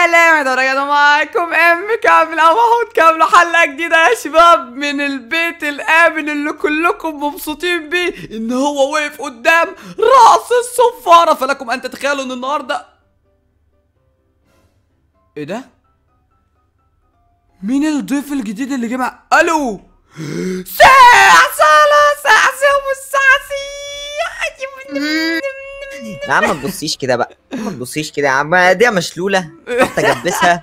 سلام يا رجاله معاكم ام كاملة ومحمود كاملة حلقة جديدة يا شباب من البيت الآمن اللي كلكم مبسوطين بيه ان هو واقف قدام رأس الصفارة فلكم ان تتخيلوا ان النهاردة ايه ده؟ مين الضيف الجديد اللي جه مع الو ساعة صلاة ساعة يوم الساعة يا عم ما تبصيش كده بقى ما تبصيش كده يا عم دي مشلوله رحت اجبسها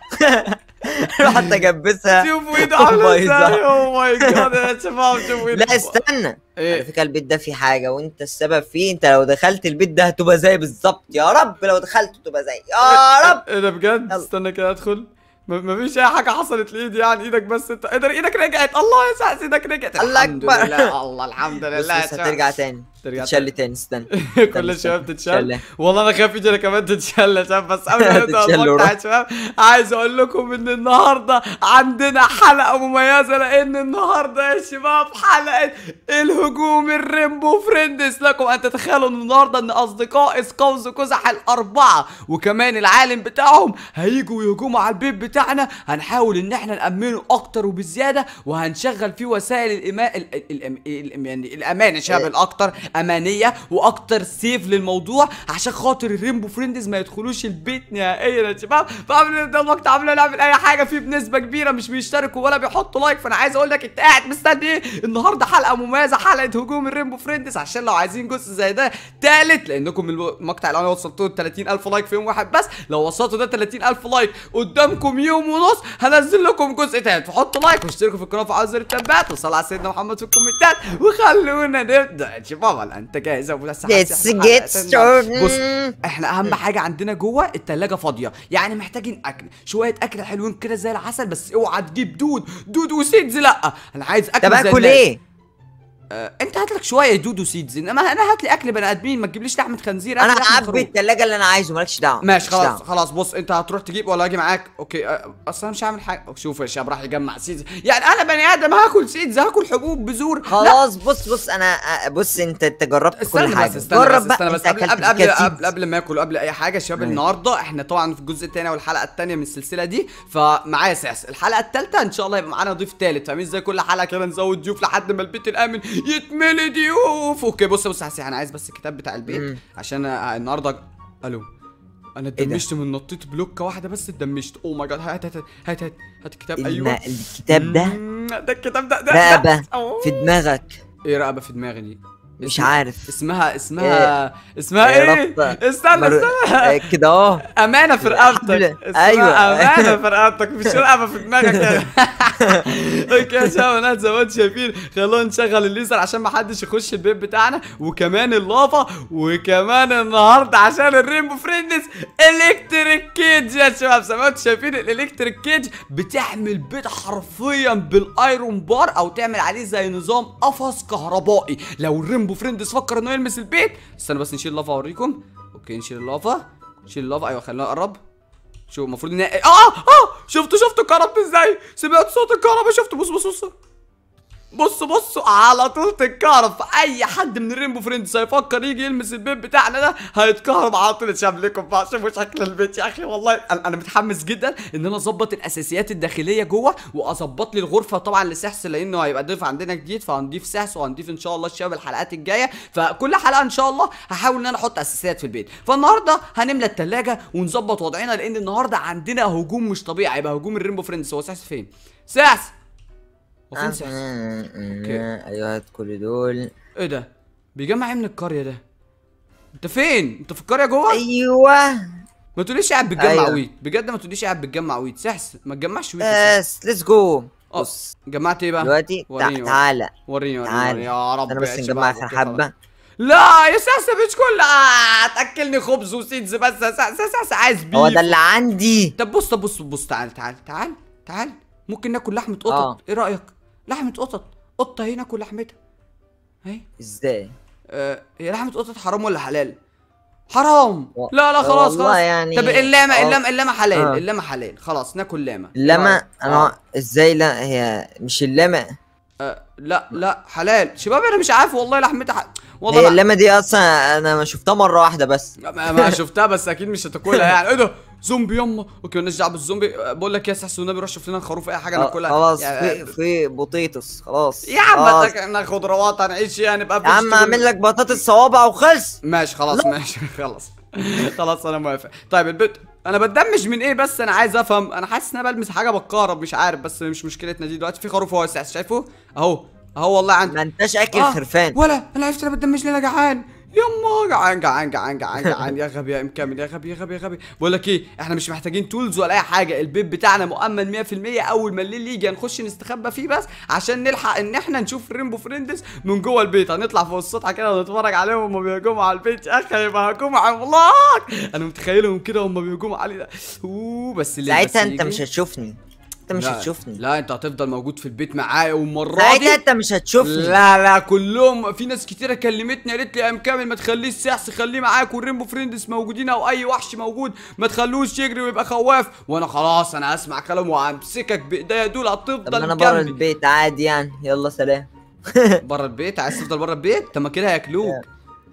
رحت اجبسها شوفوا ايده عامله بايظة. ازاي اوه ماي جاد يا شباب شوفوا ايده لا استنى على ايه فكره البيت ده فيه حاجه وانت السبب فيه انت لو دخلت البيت ده هتبقى زي بالظبط يا رب لو دخلت تبقى زي يا رب ايه ده بجد يلا. استنى كده ادخل ما مفيش اي حاجه حصلت لايدي يعني ايدك بس انت ايه ده ايدك رجعت الله يا سعد ايدك رجعت الله الحمد أكبر. لله الله الحمد بص لله بص يا شباب. هترجع تاني ترجع تتشل تاني استنى كل الشباب تتشل تتشل. والله انا خايف يجي انا كمان تتشل يا شباب بس قبل ما نبدا تتشل المقطع ورا. يا شباب عايز اقول لكم ان النهارده عندنا حلقه مميزه لان النهارده يا شباب حلقه الهجوم الريمبو فريندز لكم ان تتخيلوا ان النهارده ان اصدقاء قوس قزح الاربعه وكمان العالم بتاعهم هيجوا يهجموا على البيت بتاعنا هنحاول ان احنا نامنه اكتر وبالزياده وهنشغل فيه وسائل الإما... ال... ال... ال... ال... يعني الامان يا شباب الاكتر امانيه واكتر سيف للموضوع عشان خاطر الريمبو فريندز ما يدخلوش البيت نهائيا يا شباب فقبل ما نبدا المقطع قبل ما نعمل اي حاجه فيه بنسبه كبيره مش بيشتركوا ولا بيحطوا لايك فانا عايز اقول لك انت قاعد مستني ايه النهارده حلقه مميزه حلقه هجوم الريمبو فريندز عشان لو عايزين جزء زي ده تالت لانكم المقطع الاولاني وصلتوا ل 30000 لايك في يوم واحد بس لو وصلتوا ده 30000 لايك قدامكم يوم ونص هنزل لكم جزء تالت فحطوا لايك واشتركوا في القناه وفعلوا زر التنبيهات وصلوا على سيدنا محمد في الكومنتات وخلونا نبدا يا شباب انت جاهز يا ابو لسه Let's get started. بص احنا اهم حاجه عندنا جوه التلاجة فاضيه يعني محتاجين اكل شويه اكل حلوين كده زي العسل بس اوعى تجيب دود دود وسيدز لا انا عايز اكل طب زي اكل الناس. ايه؟ آه انت هات لك شويه دود وسيدز انما انا هات لي اكل بني ادمين ما تجيبليش لحمه خنزير هات انا لي لحمة هعبي خروف. التلاجة اللي انا عايزه مالكش دعوه ماشي مالكش خلاص دعوة. خلاص بص انت هتروح تجيب ولا اجي معاك اوكي أه، اصلا مش هعمل حاجه شوف يا شباب راح يجمع سيدز يعني انا بني ادم هاكل سيدز هاكل حبوب بذور لا، خلاص بص بص انا آه، بص انت انت جربت استنى كل حاجه بس استنى جرب بس بقى استنى بس انت قبل اكلت قبل قبل, كتير. قبل, قبل ما اكل قبل اي حاجه شباب ماشي. النهارده احنا طبعا في الجزء الثاني والحلقه الثانيه من السلسله دي فمعايا ساس الحلقه الثالثه ان شاء الله يبقى معانا ضيف ثالث فاهمين زي كل حلقه كده نزود ضيوف لحد ما البيت الامن يتملي ضيوف اوكي بص بص يا حسين انا عايز بس الكتاب بتاع البيت مم. عشان آه، النهارده الو انا ده؟ اتدمشت من نطيت بلوكه واحده بس اتدمشت اوه ماي جاد هات هات هات هات هات الكتاب الم- ايوه الكتاب ده مم، ده الكتاب ده ده رقبة ده. أوه. في دماغك ايه رقبه في دماغي دي مش اسم- عارف اسمها اسمها اسمها إيه، ايه ربطة. استنى مر- استنى آه، كده اهو امانه في رقبتك حبل. اسمها أيوة. امانه في رقبتك مش رقبه في دماغك يعني اوكي يا شباب انا زي ما انتم شايفين خلونا نشغل الليزر عشان ما حدش يخش البيت بتاعنا وكمان اللافا وكمان النهارده عشان الريمبو فريندز الكتريك كيج يا شباب زي ما انتم شايفين الالكتريك كيج بتحمي البيت حرفيا بالايرون بار او تعمل عليه زي نظام قفص كهربائي لو الريمبو فريندز فكر انه يلمس البيت استنى بس نشيل اللافا اوريكم اوكي نشيل اللافا نشيل اللافا ايوه خلينا نقرب شوف المفروض ان اه اه شفتوا شفتوا كهربت ازاي سمعت صوت الكهرباء شفتوا بص بص بص بص بص على طول تتكهرب فاي حد من الريمبو فريندز هيفكر يجي يلمس البيت بتاعنا ده هيتكهرب على طول شاف لكم بقى شوفوا شكل البيت يا اخي والله انا أنا متحمس جدا ان انا اظبط الاساسيات الداخليه جوه واظبط لي الغرفه طبعا لسحس لانه هيبقى ضيف عندنا جديد فهنضيف سحس وهنضيف ان شاء الله الشباب الحلقات الجايه فكل حلقه ان شاء الله هحاول ان انا احط اساسيات في البيت فالنهارده هنملى الثلاجه ونظبط وضعنا لان النهارده عندنا هجوم مش طبيعي هيبقى هجوم الريمبو فريندز هو سحس فين سحس هو فين سحس ايوه هات كل دول ايه ده بيجمع ايه من القريه ده انت فين انت في القريه جوه ايوه ما تقوليش قاعد بتجمع أيوة. ويت بجد ما تقوليش قاعد بتجمع ويت سحس ما تجمعش ويت يا سحس. بس ليتس جو اه بص جمعت ايه بقى دلوقتي تع- وريني تعالى وريني وريني, تعال. وريني. يا رب انا بس يا نجمع شباب. اخر أوكي، خلاص. حبه لا يا سحس مش كلها تاكلني خبز وسيدز بس يا سحس يا سحس عايز بيف هو ده اللي عندي طب بص طب بص بص تعال تعال تعال تعال ممكن ناكل لحمه قطط آه. ايه رايك لحمه قطط قطه هنا ناكل لحمتها اهي ازاي آه، هي لحمة قطط حرام ولا حلال؟ حرام و- لا لا خلاص والله خلاص يعني- طب اللامة آه. اللامة اللامة حلال آه. اللامة حلال خلاص ناكل لامة إيه لما رأيك؟ انا آه. ازاي لا هي مش اللمة آه، لا لا حلال شباب انا مش عارف والله لحمتها ح... والله هي ما... اللمة دي اصلا انا ما شفتها مرة واحدة بس ما, ما شفتها بس اكيد مش هتاكلها يعني ايه ده زومبي يما اوكي مالناش دعوه بالزومبي أه، بقول لك يا سحس والنبي روح شوف لنا خروف اي حاجه آه، ناكلها خلاص يا- في في بطيطس خلاص يا عم خلاص. أنت احنا خضروات هنعيش يعني بقى يا عم اعمل لك بطاطس صوابع وخلص ماشي خلاص ماشي خلاص خلاص انا موافق طيب البيت انا بتدمج من ايه بس انا عايز افهم انا حاسس ان انا بلمس حاجه بتقارب مش عارف بس مش مشكلتنا دي دلوقتي في خروف اهو يا سحس شايفه اهو اهو والله عندي ما انتش اكل آه، خرفان ولا انا عرفت انا بتدمج ليه انا جعان يما جعان جعان جعان جعان جعان يا غبي يا ام كامل يا غبي يا غبي يا غبي بقول لك ايه احنا مش محتاجين تولز ولا اي حاجه البيت بتاعنا مؤمن 100% اول ما الليل يجي هنخش نستخبى فيه بس عشان نلحق ان احنا نشوف ريمبو فريندز من جوه البيت هنطلع فوق السطح كده ونتفرج عليهم وهم بيهجموا على البيت يا اخي هيبقى هجوم عملاق انا متخيلهم كده وهم بيهجموا علينا اوه بس الليل بس ساعتها انت يجي. مش هتشوفني انت مش لا، هتشوفني لا انت هتفضل موجود في البيت معايا والمره ساعتها دي انت مش هتشوفني لا لا كلهم في ناس كتيره كلمتني قالت لي يا ام كامل ما تخليش سحس خليه معاك والريمبو فريندز موجودين او اي وحش موجود ما تخلوش يجري ويبقى خواف وانا خلاص انا هسمع كلامه وهمسكك بايديا دول طب ما هتفضل انا بره جنبي البيت عادي يعني يلا سلام بره البيت عايز تفضل بره البيت طب ما كده هياكلوك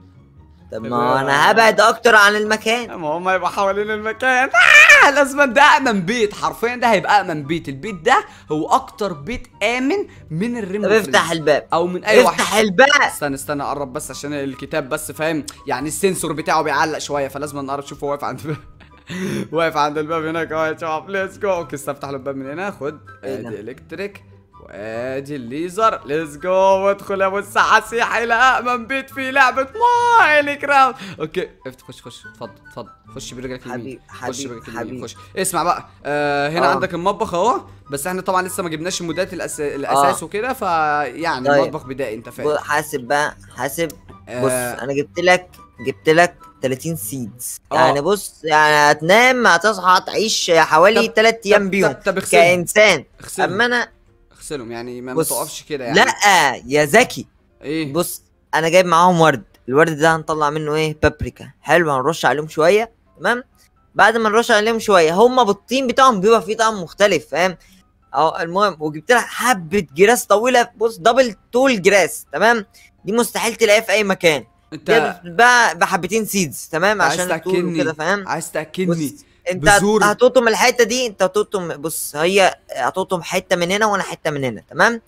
طب ما هو انا هبعد اكتر عن المكان ما هم يبقى حوالين المكان آه لازم ده امن بيت حرفيا ده هيبقى امن بيت البيت ده هو اكتر بيت امن من الريمبو طب افتح فريندز. الباب او من اي وحش افتح الباب استنى استنى اقرب بس عشان الكتاب بس فاهم يعني السنسور بتاعه بيعلق شويه فلازم نقرب شوف هو واقف عند الباب واقف عند الباب هناك اهو يا شباب ليتس جو اوكي استفتح له الباب من هنا خد إيه ده؟ ادي الكتريك وادي الليزر ليتس جو وادخل يا ابو السحاسيح الى امن بيت في لعبه مايني كرافت اوكي افتح خش خش اتفضل اتفضل خش برجلك اليمين حبيب- خش حبيب- برجلك اليمين حبيب. خش اسمع بقى آه هنا آه. عندك المطبخ اهو بس احنا طبعا لسه ما جبناش المودات الأس... الاساس وكده فيعني طيب. المطبخ بدائي انت فاهم بص، حاسب بقى حاسب بص آه. انا جبت لك جبت لك 30 سيدز آه. يعني بص يعني هتنام هتصحى تعيش حوالي طب- 3 ايام طب- بيهم طب- طب اغسلهم. كانسان اغسلهم اما انا اغسلهم يعني ما, ما بص. تقفش كده يعني لا يا زكي ايه بص انا جايب معاهم ورد الورد ده هنطلع منه ايه بابريكا حلو هنرش عليهم شويه تمام بعد ما نرش عليهم شويه هما بالطين بتاعهم بيبقى فيه طعم مختلف فاهم اه المهم وجبت لك حبه جراس طويله بص دبل طول جراس تمام دي مستحيل تلاقيها في اي مكان انت دي بتتباع بحبتين سيدز تمام عايز عشان الطول تاكلني وكده فاهم عايز تاكلني بص انت بذور. هتقطم الحته دي انت هتقطم بص هي هتقطم حته من هنا وانا حته من هنا تمام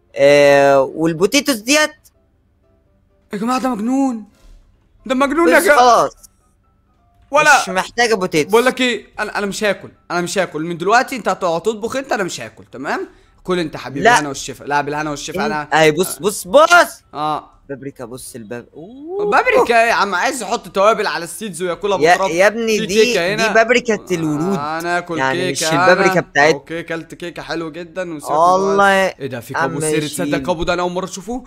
آه والبوتيتوس ديت يا جماعه ده مجنون ده مجنون يا بص جماعه خلاص ولا مش محتاجه بوتيتوس بقول لك ايه انا انا مش هاكل انا مش هاكل من دلوقتي انت هتقعد تطبخ انت انا مش هاكل تمام كل انت حبيبي لا. بالهنا والشفا لا بالهنا والشفا انا اهي بص بص بص اه بابريكا بص الباب أوه. بابريكا ايه يا عم عايز يحط توابل على السيدز وياكلها يا, بطرف يا ابني في دي كيكة هنا. دي بابريكا الورود آه انا اكل يعني كيكه مش البابريكا أنا. بتاعت- اوكي كلت كيكه حلو جدا وسيبك والله ايه ده في كابو عم سيري تصدق شيل. كابو ده انا اول مره اشوفه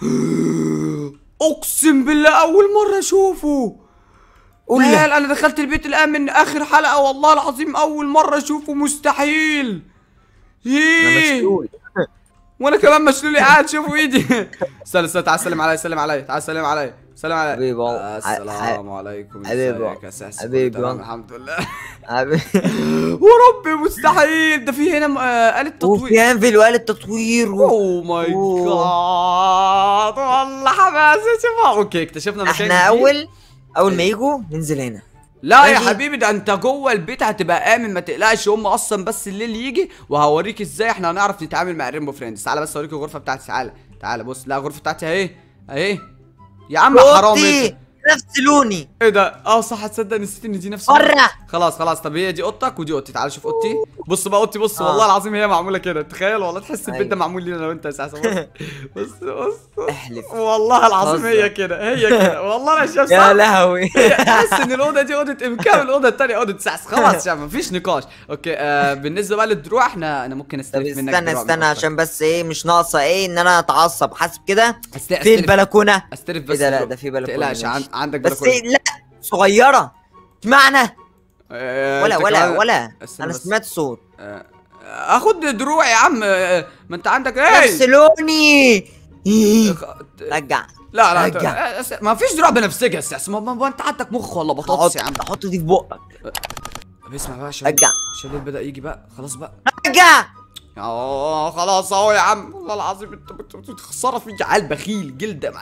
اقسم بالله اول مره اشوفه قول لا لي. انا دخلت البيت الان من اخر حلقه والله العظيم اول مره اشوفه مستحيل انا ييه مشلول وانا كمان مشلول قاعد شوفوا ايدي استنى استنى تعال سلم عليا سلم عليا تعال سلم عليا سلم عليا حبيبي اهو. آه، السلام عليكم حبيبي ازيك يا سحس حبيبي كله تمام اهو. الحمد لله حبيبي. وربي مستحيل ده في هنا آه، آلة تطوير وفي انفل وآلة تطوير و... اوه ماي أوه. جاد والله حماس يا شباب اوكي اكتشفنا مكان احنا جديد. اول اول ما يجوا ننزل هنا لا يا ماشي. حبيبي ده انت جوه البيت هتبقى امن ما تقلقش هم اصلا بس الليل يجي وهوريك ازاي احنا هنعرف نتعامل مع الريمبو فريندز تعالى بس اوريك الغرفه بتاعتي تعالى تعالى بص لا الغرفه بتاعتي اهي اهي يا عم حرام اوضتي انت نفس لوني ايه ده اه صح تصدق نسيت ان دي نفس بره خلاص خلاص طب هي دي اوضتك ودي اوضتي تعال شوف اوضتي بص بقى اوضتي بص آه. والله العظيم هي معموله كده تخيل والله تحس البيت أيوة. ده معمول لينا انا وانت يا ساسا بص بص بص احلف والله العظيم هزر. هي كده هي كده والله انا شايف يا صح لهوي تحس ان الاوضه دي اوضه امكان الاوضه الثانيه اوضه سعس خلاص يا عم مفيش نقاش اوكي آه بالنسبه بقى للدروع احنا انا ممكن طب استلف منك استنى دروع من استنى أوضتك. عشان بس ايه مش ناقصه ايه ان انا اتعصب حاسب كده أستلف- في استلف البلكونه استلف ايه بس ده لا دروع. ده في بلكونه تقلقش عن- ماشي. عندك بس بلكونه إيه لا صغيره اشمعنى آه، ولا أنت ولا كمان- ولا استنى انا بس. سمعت صوت آه، اخد دروع يا عم آه، ما انت عندك ايه نفس لوني إيه. رجع لا لا رجع. آه، أس- ما فيش دروع بنفسجي يا سياس ما, ما, ما انت عندك مخ ولا بطاطس يا عم حط حط دي في بقك طب اسمع بقى عشان رجع عشان الليل بدا يجي بقى خلاص بقى رجع اه خلاص اهو يا عم والله العظيم انت بت- بت- بتخسره في عيال بخيل جلده معايا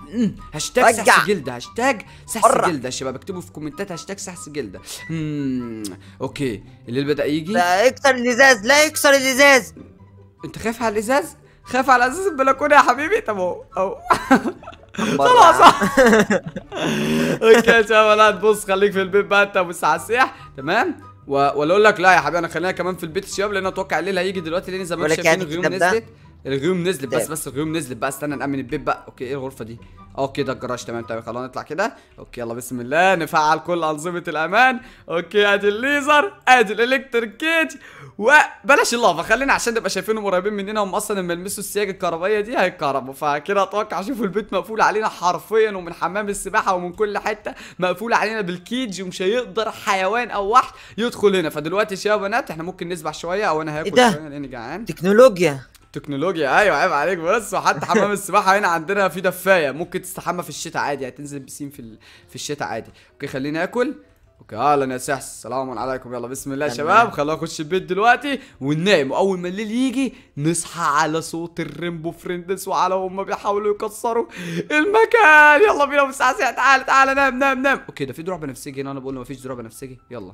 مم. هاشتاج رجع. سحس جلده هاشتاج سحس حرة. جلده يا شباب اكتبوا في الكومنتات هاشتاج سحس جلده مم. اوكي الليل بدا يجي لا يكسر الازاز لا يكسر الازاز انت خايف على الازاز خايف على ازاز البلكونه يا حبيبي طب اهو اهو برا. خلاص اوكي يا شباب بص خليك في البيت بقى انت ابو السعسيح تمام و- ولا اقول لك لا يا حبيبي انا خلينا كمان في البيت الشباب لان اتوقع الليل هيجي دلوقتي لان زي ما بقول انتم لك شايفين هات الغيوم الكتاب ده. نزلت الغيوم نزلت بس كتاب. بس الغيوم نزلت بقى استنى نأمن البيت بقى اوكي ايه الغرفه دي اوكي ده الجراج تمام تمام خلاص نطلع كده اوكي يلا بسم الله نفعل كل انظمه الامان اوكي ادي الليزر ادي الالكتريك كيج وبلاش اللافا خلينا عشان نبقى شايفينهم قريبين مننا هم اصلا لما يلمسوا السياج الكهربائيه دي هيتكهربوا فكده اتوقع شوفوا البيت مقفول علينا حرفيا ومن حمام السباحه ومن كل حته مقفول علينا بالكيج ومش هيقدر حيوان او وحش يدخل هنا فدلوقتي يا شباب وبنات احنا ممكن نسبح شويه او انا هاكل ده؟ شويه لاني جعان تكنولوجيا تكنولوجيا ايوه عيب عليك بس وحتى حمام السباحه هنا عندنا في دفايه ممكن تستحمى في الشتاء عادي يعني تنزل بسين في ال... في الشتاء عادي اوكي خليني اكل اوكي اهلا يا سحس السلام عليكم يلا بسم الله يا تمام. شباب خلونا نخش البيت دلوقتي وننام واول ما الليل يجي نصحى على صوت الريمبو فريندز وعلى هم بيحاولوا يكسروا المكان يلا بينا ابو السعسع تعال تعال نام نام نام اوكي ده في دروع بنفسجي هنا انا بقول له مفيش دروع بنفسجي يلا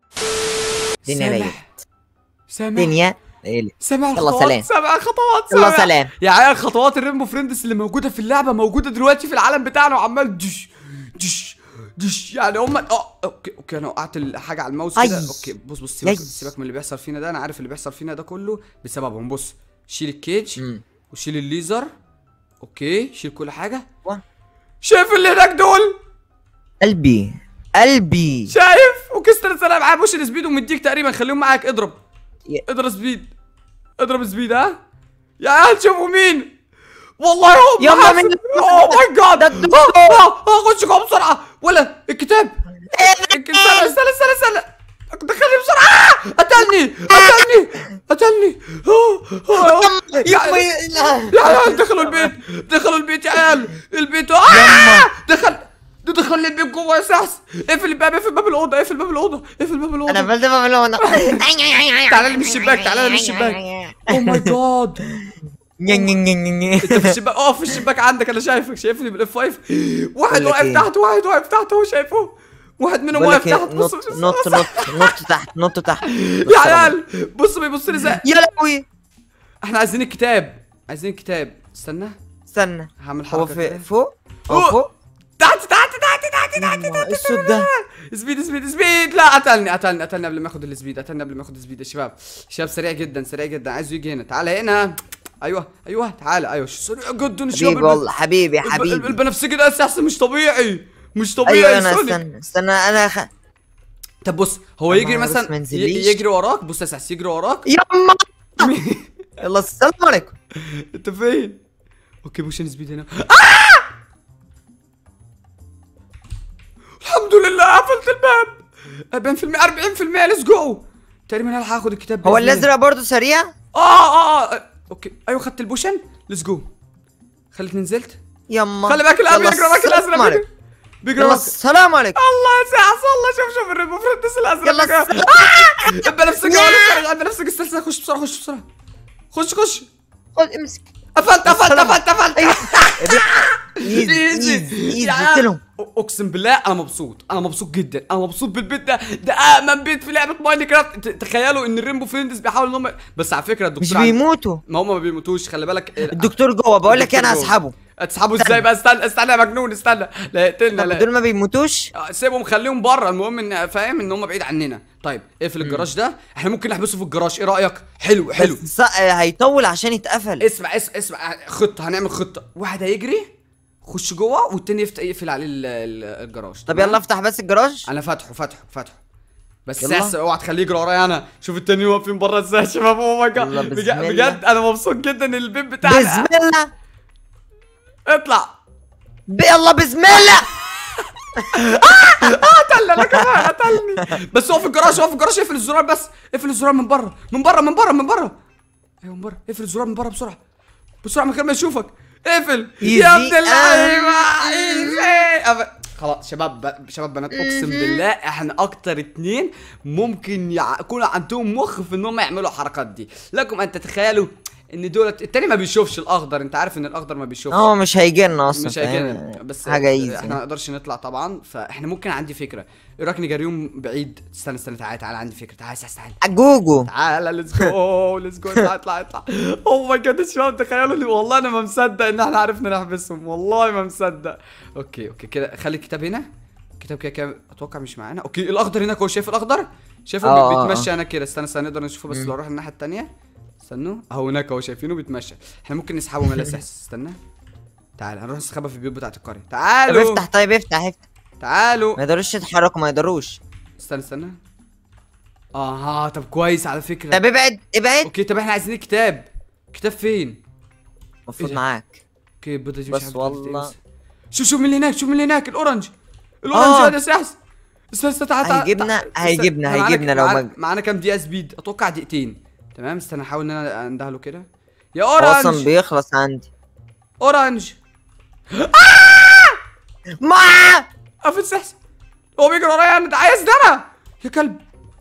دنيا سامع. ليل سامع دنيا ليل سامع يلا الخطوات سلام. سامع الخطوات يلا سامع. سلام يا عيال خطوات الريمبو فريندز اللي موجوده في اللعبه موجوده دلوقتي في العالم بتاعنا وعمال دش دش دش يعني هم اه اوكي اوكي انا وقعت الحاجه على الماوس كده أي. اوكي بص بص سيبك ياي. سيبك من اللي بيحصل فينا ده انا عارف اللي بيحصل فينا ده كله بسببهم بص شيل الكيج مم. وشيل الليزر اوكي شيل كل حاجه و- شايف اللي هناك دول قلبي قلبي شايف وكستر سنه معاه بوش السبيد ومديك تقريبا خليهم معاك اضرب يا- اضرب سبيد اضرب سبيد ها يا عيال شوفوا مين والله هم يلا حاسب- من- اوه ماي جاد ده الدكتور. خش جوه بسرعه ولا الكتاب الك- استنى استنى استنى استنى دخلني بسرعه قتلني قتلني قتلني آه، آه، آه. يا يما يا عيال دخلوا البيت دخلوا البيت يا عيال البيت آه دخل ده دخل لي البيت جوه يا سحس اقفل الباب اقفل باب الاوضه اقفل باب الاوضه اقفل باب الاوضه انا بلد ملونة تعالى لي من الشباك تعالى لي من الشباك اوه ماي جاد انت في الشباك اه في الشباك عندك انا شايفك شايفني بالاف 5 واحد بقول لك واقف إيه؟ تحت واحد واقف تحت هو شايفه واحد منهم بقول واقف لك إيه، تحت بص نط بص- نط بص- نط نط تحت نط تحت يا عيال بص بيبص لي ازاي يا لهوي احنا عايزين الكتاب عايزين الكتاب استنى استنى هعمل هو حركه في كده. فوق هو أوه. فوق تحت تحت تحت تحت تحت يما، ايه الصوت ده سبيد سبيد سبيد لا قتلني قتلني قتلني قبل ما ياخد السبيد قتلني قبل ما ياخد السبيد يا شباب شباب سريع جدا سريع جدا عايزه يجي هنا تعالى هنا ايوه ايوه تعالى ايوه سريع جدا يا شباب حبيبي والله حبيبي الب- الب- حبيبي البنفسجي ده اساسا مش طبيعي مش طبيعي ايوه انا سونيك. استنى استنى انا خ... طب بص هو طب يجري ما بس مثلا ما ي- نزليش. يجري وراك بص يا سحس يجري وراك يما يلا السلام عليكم انت فين؟ اوكي بوشن سبيد هنا الحمد لله قفلت الباب 40% 40% ليتس جو تقريبا هلحق اخد الكتاب هو بإذن الله. الازرق برضه سريع اه اه اه اوكي ايوه خدت البوشن ليتس جو خليتني نزلت يما خلي بالك الاب يلا يجري وراك السلام الازرق عليكم. بيجري بيجري يلا وراك السلام عليكم الله يا ساعة الله شوف شوف الريبو فريندس الازرق يلا بيجري. السلام آه! البنفسجي هو لسه راجع البنفسجي استنى خش بسرعه خش بسرعه خش خش خد امسك قفلت قفلت السلام. قفلت قفلت ايزي ايزي ايزي يا قلت لهم اقسم بالله انا مبسوط انا مبسوط جدا انا مبسوط بالبيت ده ده امن بيت في لعبه ماين كرافت ت- تخيلوا ان الريمبو فريندز بيحاولوا ان هم بس على فكره الدكتور مش عند- بيموتوا ما هم ما بيموتوش خلي بالك الدكتور جوه بقول لك انا الدكتور جوه. هسحبه تسحبه ازاي بقى استنى استنى يا مجنون استنى لا يقتلنا طب لا دول ما بيموتوش آه، سيبهم خليهم بره المهم ان فاهم ان هم بعيد عننا طيب اقفل الجراج ده احنا ممكن نحبسه في الجراج ايه رايك حلو حلو بس ص- هيطول عشان يتقفل اسمع اسمع اسمع خطه هنعمل خطه واحد هيجري خش جوه والتاني يفت- يقفل عليه ال- ال- الجراج طب تمام؟ يلا افتح بس الجراج انا فاتحه فاتحه فاتحه بس يلا. ساس اوعى تخليه يجري ورايا انا شوف التانيين واقفين بره ازاي يا شباب اوه ماي يلا، جاد بسم بجد, الله. بجد انا مبسوط جدا ان البيت بتاعنا بسم الله اطلع ب- يلا بسم الله قتلني انا كمان قتلني بس هو في الجراج هو في الجراج اقفل الزرار بس اقفل الزرار من بره من بره من بره من بره ايوه من بره اقفل الزرار من بره بسرعه بسرعه من غير ما يشوفك اقفل يا Easy. ابن اللعيبه ايزي أب- خلاص شباب ب- شباب بنات اقسم بالله احنا اكتر اتنين ممكن يع- يكون عندهم مخ في انهم يعملوا الحركات دي لكم ان تتخيلوا ان دولت التاني ما بيشوفش الاخضر انت عارف ان الاخضر ما بيشوفش هو مش هيجي لنا اصلا مش فاهم؟ هيجينا بس حاجه ايزي احنا ما نقدرش نطلع طبعا فاحنا ممكن عندي فكره ايه رايك نجريهم بعيد استنى استنى تعالى تعالى عندي فكره تعالى تعالى تعالى جوجو تعالى ليتس جو ليتس جو اطلع اطلع اطلع اوه ماي جاد الشباب تخيلوا لي والله انا ما مصدق ان احنا عرفنا نحبسهم والله ما مصدق اوكي اوكي كده خلي الكتاب هنا الكتاب كده كده اتوقع مش معانا اوكي الاخضر هناك هو شايف الاخضر شايفه آه، بي- آه، بيتمشى هناك كده استنى استنى نقدر نشوفه بس مم. لو رحنا الناحيه الثانيه استنوا اهو هناك اهو شايفينه بيتمشى احنا ممكن نسحبه من الاساس استنى تعال هنروح نستخبى في البيوت بتاعت القريه طب تعالوا افتح طيب افتح افتح تعالوا ما يقدروش يتحركوا ما يقدروش استنى استنى اها طب كويس على فكره طب ابعد ابعد اوكي طب احنا عايزين الكتاب كتاب فين المفروض إيه ده؟ معاك اوكي البيضه دي بس مش عارف بتاعت إيه والله. بس. شوف شوف من اللي هناك شوف من اللي هناك الاورنج الاورنج آه. هذا سحس استنى استنى تعال تعال هيجيبنا- تعال. هيجيبنا- استنى، معانا- هيجيبنا لو معانا- ما- معانا كام دقيقه سبيد اتوقع دقيقتين تمام استنى احاول ان انا اندهله كده يا هو اصلا اورنج بيخلص عندي اورنج ما قفل سحس هو بيجري ورايا انا ده عايز ده انا يا كلب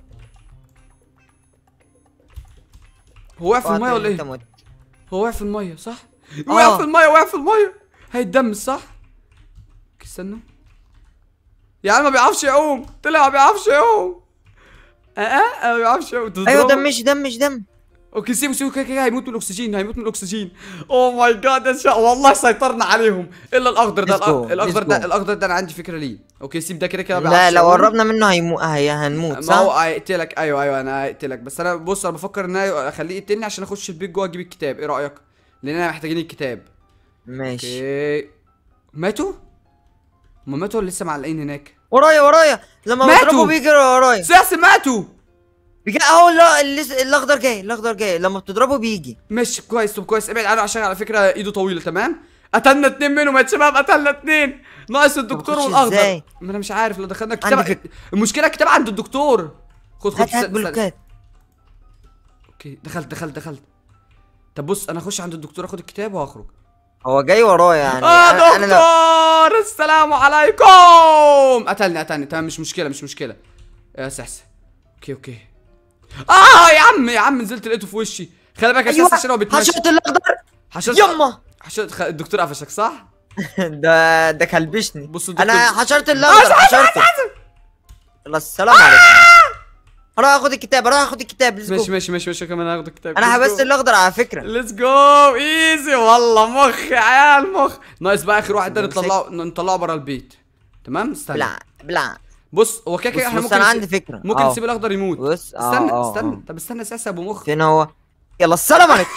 هو وقع في الميه ولا انت ايه؟ مت. هو وقع في الميه صح؟ آه. وقع في الميه وقع في الميه هيتدمس صح؟ استنوا يا عم ما بيعرفش يعوم طلع ما بيعرفش يعوم اه اه ما بيعرفش يعوم ايوه تضربه. دمش دمش دم اوكي سيبه سيبه كده كده هيموت من الاكسجين هيموت من الاكسجين اوه ماي جاد يا شا والله سيطرنا عليهم الا الاخضر ده Let's go, الأ- الاخضر let's ده go. الاخضر ده انا عندي فكره ليه اوكي سيب ده كده كده ما لا بيعرفش لو يعوم. قربنا منه هيمو... هي... هنموت ما هو صح؟ هيقتلك ايوه ايوه انا هيقتلك بس انا بص انا بفكر ان انا اخليه يقتلني عشان اخش البيت جوه اجيب الكتاب ايه رايك لاننا محتاجين الكتاب ماشي اوكي ماتوا هما ماتوا ولا لسه معلقين هناك ورايا ورايا لما ماتوا. بضربه بيجري ورايا سياسي ماتوا بيجي اهو لا اللي- الاخضر جاي الاخضر جاي لما بتضربه بيجي ماشي كويس طب كويس ابعد عنه عشان على فكره ايده طويله تمام قتلنا اتنين منهم يا شباب قتلنا اتنين ناقص الدكتور بخش والاخضر إزاي؟ ما انا مش عارف لو دخلنا عندي الكتاب فكرة. المشكله الكتاب عند الدكتور خد خد هات هات استنى- استنى. بلوكات اوكي دخلت دخلت دخلت طب بص انا اخش عند الدكتور اخد الكتاب وهخرج هو جاي ورايا يعني اه أنا- انا لا دكتور السلام عليكم قتلني قتلني تمام مش مشكله مش مشكله يا سحس اوكي اوكي اه يا عم يا عم نزلت لقيته في وشي خلي بالك يا ايوه سحس عشان هو بيتمشى حشرة الاخضر حشرت يما حشرت خ... الدكتور قفشك صح؟ ده ده كلبشني بص الدكتور- انا حشرت الاخضر حشرته خلاص السلام عليكم اروح اخد الكتاب اروح اخد الكتاب let's go. ماشي ماشي ماشي ماشي كمان هاخد الكتاب انا حبست الاخضر على فكره ليتس جو ايزي والله مخ يا عيال مخ ناقص بقى اخر واحد ده بمسك. نطلعه نطلعه بره البيت تمام استنى بلع بلع بص هو كده كده بص احنا بص ممكن انا نسيب- عندي فكره ممكن أهو. نسيب الاخضر يموت بص اه استنى اه استنى آه. طب استنى اساسا ابو مخ فين هو يلا السلام عليكم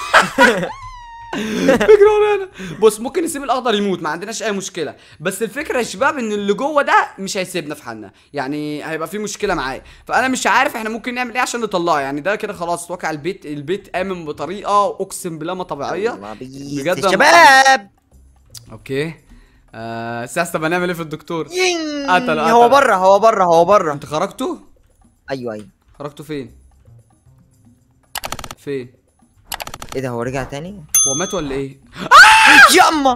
فكرة ورانا بص ممكن نسيب الاخضر يموت ما عندناش اي مشكله بس الفكره يا شباب ان اللي جوه ده مش هيسيبنا في حالنا يعني هيبقى في مشكله معاه فانا مش عارف احنا ممكن نعمل ايه عشان نطلعه يعني ده كده خلاص اتوقع البيت البيت امن بطريقه اقسم بالله ما طبيعيه الله بيس بجد يا شباب اوكي آه ساس طب هنعمل ايه في الدكتور يين. قتل- هو قتل. بره هو بره هو بره انت خرجتوا ايوه ايوه خرجتوا فين فين ايه ده هو رجع تاني هو مات ولا ايه ياما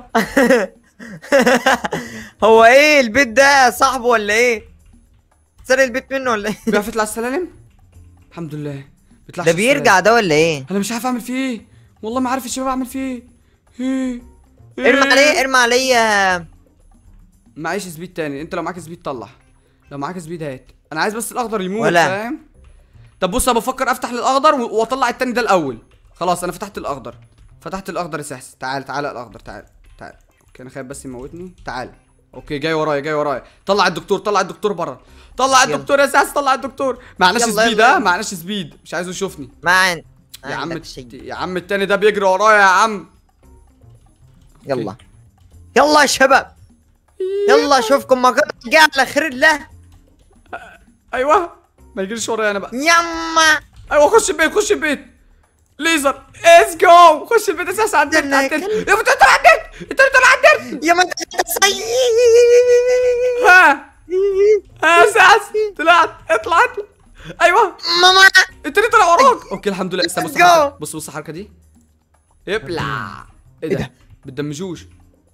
هو ايه البيت ده صاحبه ولا ايه سرق البيت منه ولا ايه بيعرف يطلع السلالم الحمد لله بيطلعش ده بيرجع ده ولا ايه انا مش عارف اعمل فيه ايه والله ما عارف الشباب اعمل فيه ايه ايه إيه؟ ارمي عليه ارمي عليه معيش سبيد تاني انت لو معاك سبيد طلع لو معاك سبيد هات انا عايز بس الاخضر يموت ولا. فاهم طب بص انا بفكر افتح للاخضر و- واطلع التاني ده الاول خلاص انا فتحت الاخضر فتحت الاخضر يا سحس تعال تعال الاخضر تعال تعال اوكي انا خايف بس يموتني تعال اوكي جاي ورايا جاي ورايا طلع الدكتور طلع الدكتور بره طلع يلا. الدكتور يا سحس طلع الدكتور معناش يلا، سبيد يلا. ها معناش سبيد مش عايزه يشوفني ما عن... يا عم عندك شيء. يا عم التاني ده بيجري ورايا يا عم يلا يلا يا شباب يلا اشوفكم ما جاء على خير الله ايوه ما يجريش ورايا انا بقى يما ايوه خش البيت خش البيت ليزر ليتس جو خش البيت اساس عدلت يلا يا عدلت كلب. يا انت انت عدلت انت انت عدلت يا ما ها ها اساس طلعت اطلع اطلع ايوه ماما انت اللي طلع وراك اوكي الحمد لله استنى بص Let's الحركة. go. بص بص الحركه دي ابلع ايه إيه ده ده؟ بتدمجوش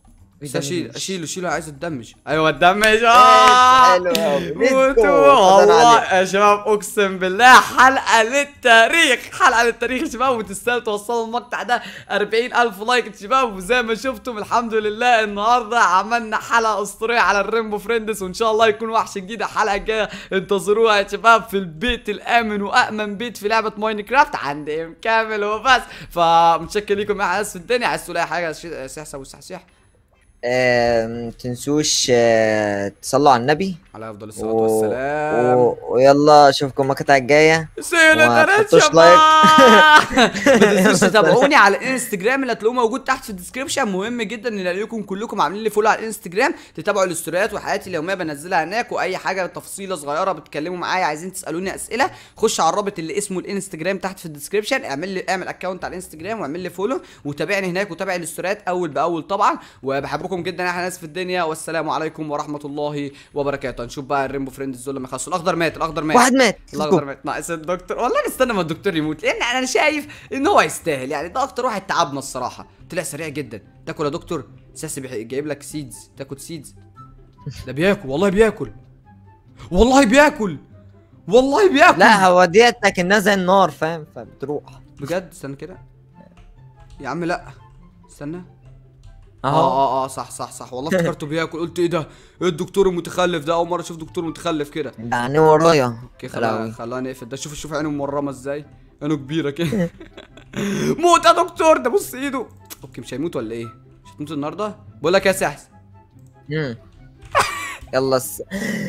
بس اشيل اشيله اشيله عايز اتدمج ايوه اتدمج آه! حلو أوي. Let's go. موتوا. اتفضل والله عليك. يا شباب اقسم بالله حلقه للتاريخ حلقه للتاريخ يا شباب وتستاهلوا توصلوا المقطع ده 40000 لايك يا شباب وزي ما شفتم الحمد لله النهارده عملنا حلقه اسطوريه على الريمبو فريندز وان شاء الله يكون وحش جديد الحلقه الجايه انتظروها يا شباب في البيت الامن وامن بيت في لعبه ماينكرافت عند ام كامل وبس فمتشكر لكم يا ناس في الدنيا عايز تقول اي حاجه سحسه وسحسح آم، تنسوش آه، تصلوا على النبي على افضل الصلاه و... والسلام و... ويلا اشوفكم المقطع الجايه سيلة وما ترى تحطوش شباب ما تنسوش تتابعوني على الانستجرام اللي هتلاقوه موجود تحت في الديسكربشن مهم جدا ان الاقيكم كلكم عاملين لي فولو على الانستجرام تتابعوا الاستوريات وحياتي اليوميه بنزلها هناك واي حاجه تفصيله صغيره بتكلموا معايا عايزين تسالوني اسئله خش على الرابط اللي اسمه الانستجرام تحت في الديسكربشن اعمل لي اعمل اكونت على الانستجرام واعمل لي فولو وتابعني هناك وتابع الاستوريات اول باول طبعا وبحبكم جدا يا احلى ناس في الدنيا والسلام عليكم ورحمه الله وبركاته نشوف بقى الريمبو فريندز دول لما يخلصوا الاخضر مات الاخضر مات واحد مات Let's الاخضر go. مات ناقص الدكتور والله نستنى ما الدكتور يموت لان انا شايف ان هو يستاهل يعني ده اكتر واحد تعبنا الصراحه طلع سريع جدا تاكل يا دكتور ساسي بيح- جايب لك سيدز تاكل سيدز ده بياكل والله بياكل والله بياكل والله بياكل لا هو ديت لكنها زي النار فاهم فبتروح بجد استنى كده يا عم لا استنى اهو اه اه اه صح صح صح والله افتكرته بياكل قلت ايه ده ايه الدكتور المتخلف ده اول مره اشوف دكتور متخلف كده ده عينيه ورايا اوكي يا لهوي. خلاص خلانا نقفل ده شوف شوف عينه مورمه ازاي عينه كبيره كده موت يا دكتور ده بص ايده اوكي مش هيموت ولا ايه مش هتموت النهارده بقول لك يا سحس مم. يلا س...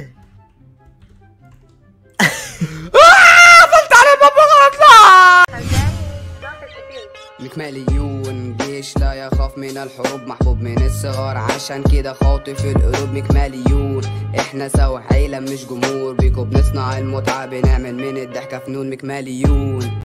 مكماليون جيش لا يخاف من الحروب محبوب من الصغار عشان كده خاطف القلوب مكماليون احنا سوا عيلة مش جمهور بيكو بنصنع المتعة بنعمل من الضحكة فنون مكماليون